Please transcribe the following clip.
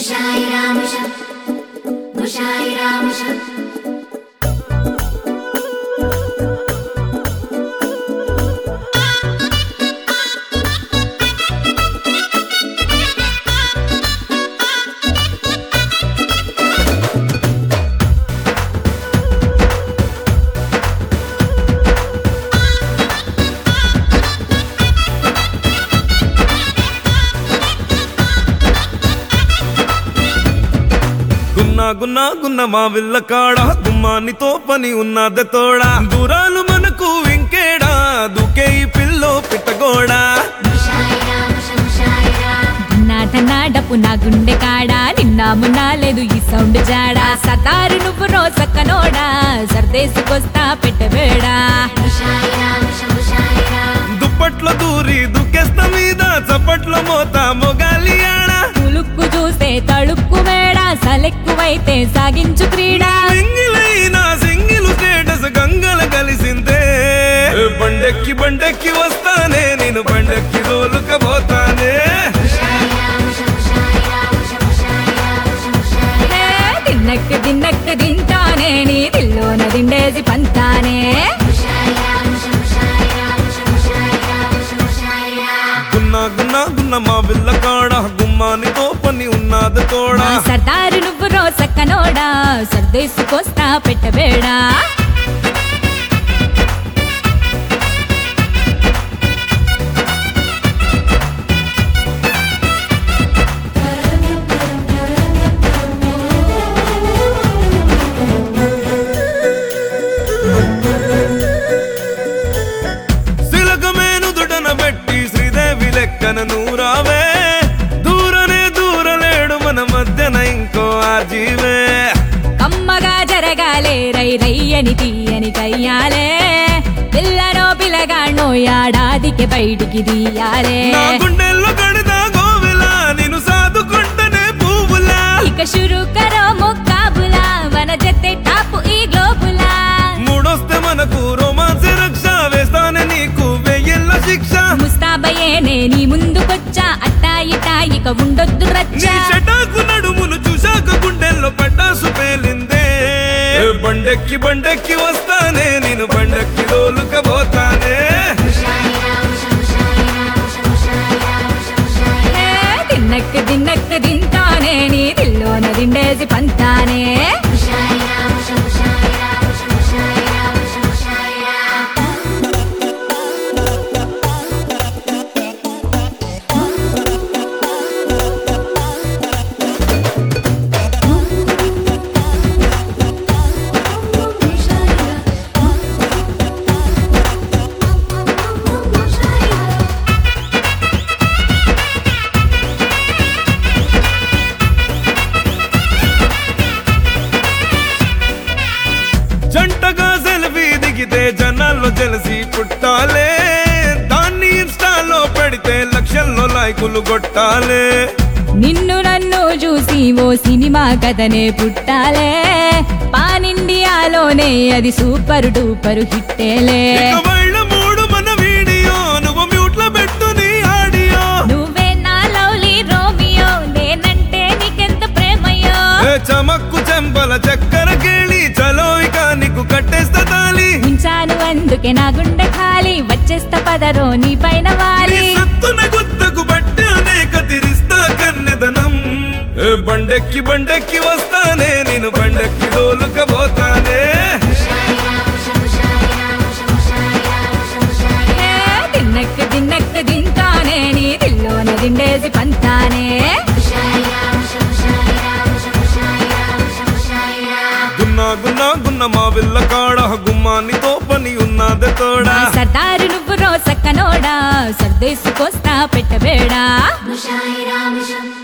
ముషాయి రాముష ముషాయి రాముష గున్నా గున్నా గున్న మా విల్ల కాడ గుమ్మానితో పని ఉన్నద తోడా దూరాలు మనకు ఇంకేడా దుకే ఈ పిల్లో పిట్టగోడా ముషాయి రాముష ముషాయి రా నాట నాడపు నా గుండె కాడా నిన్నా మున్నా లేదు ఈ సౌండ్ జాడా సతారు నువ్వు రోజక్కనోడా సర్దేసుకొస్తా పెట్టబేడా ముషాయి రాముష ముషాయి రా దుప్పట్లో దూరి దుక్కేస్త మీద చప్పట్లో మోత మొగాలి ఆడా పులుక్కు చూసే తళుక్కు వేడ సలెక్కువైతే సాగించు క్రీడ సింగిలైన సింగిల్ స్టేటస్ గంగల కలిసిందే బండెక్కి బండెక్కి వస్తానే నేను బండెక్కి దోలుకపోతానే ముషాయి రాముష ముషాయి రాముష ముషాయి రాముష ముషాయి హే, తిన్నక్క తిన్నక్క తింటానే నీ దిల్లోన దిండేసి పంతానే ముషాయి రాముష ముషాయి రాముష ముషాయి రాముష ముషాయి రా గున్నా గున్నా గున్న మా విల్ల కాడ గుమ్మానితో పని ఉన్నది తోడా నా సర్దారు నువ్వు రోజక్కనోడా సర్దేసుకొస్తా పెట్టబేడా సిలకమేను దుడన పెట్టి శ్రీదేవి లెక్కన నూరావే దూరనే దూరలేడు మన మధ్యన ఇంకో ఆజీవే కమ్మగా జరగాలే రై రయ్యని తీయని కయ్యాలే పిల్లనో పిల్లగాణో ఏడాదికి బయటికి తీయాలే నా గుండెల్లో కడదా గోవిలా నేను సాదుకుంటనే పువ్వులా ఇక షురు కరో ముక్కాబులా మన జతే టాపు ఈ గ్లోబులా మూడొస్తే మనకు రోమాన్స్ రక్ష వేస్తానే నీకు వెయ్యిళ్ళ శిక్ష ముస్తాబయ్యేనే నీ ముందుకొచ్చా అట్టా ఇటా ఇక ఉండొద్దు నీ రచ్చా చెటాకు నడుమును చూశాక గుండెల్లో పట్టాసు పేలిందే బండెక్కి బండెక్కి వస్తానే నేను బండెక్కి దోలుకపోతానే ముషాయి రాముష ముషాయి రాముష ముషాయి రాముష ముషాయి హే, తిన్నక్క తిన్నక్క తింటానే నీ దిల్లోన దిండేసి పంతానే ముషాయి రాముష ముషాయి రాముష ముషాయి రాముష ముషాయి రా జంటగా సెల్ఫీ దిగితే జనాల్లో జలసి పుట్టాలే దాన్ని ఇన్స్టాలో పెడితే లక్షల్లో లైకులు కొట్టాలే నిన్ను నన్ను చూసి ఓ సినిమా కథనే పుట్టాలే పాన్ ఇండియాలోనే అది సూపర్ డూపర్ హిట్టేలే ఇక వాళ్ళ మూడు మన వీడియో నువ్వు మ్యూట్ లో పెట్టు నీ ఆడియో నువ్వే నా లవ్లీ రోమియో నేనంటే నీకెంత ప్రేమయో ఏ చమక్కు చెంపల చక్కెర కేళి చలో ఇక నీకు కట్టేస్తా తాలి ఉంచాను అందుకే నా గుండె ఖాళీ వచ్చేస్తా పదరో నీ పైన నీ వాలి సత్తున గుత్తకు బట్టి అనేక తిరిస్తా కన్నెదనం ఏ బండెక్కి బండెక్కి వస్తానే నేను బండెక్కి దోలుకపోతానే ముషాయి రాముష ముషాయి రాముష ముషాయి రాముష ముషాయి హే, తిన్నక్క తిన్నక్క తింటానే నీ దిల్లోన దిండేసి పంతానే ముషాయి రాముష ముషాయి రాముష ముషాయి రాముష ముషాయి రా గున్నా గున్నా గున్న మా విల్ల కాడ గుమ్మానితో పని ఉన్నది తోడా నా సర్దారు నువ్వు రోజక్కనోడా సర్దేసుకొస్తా పెట్టబేడా ముషాయి రాముష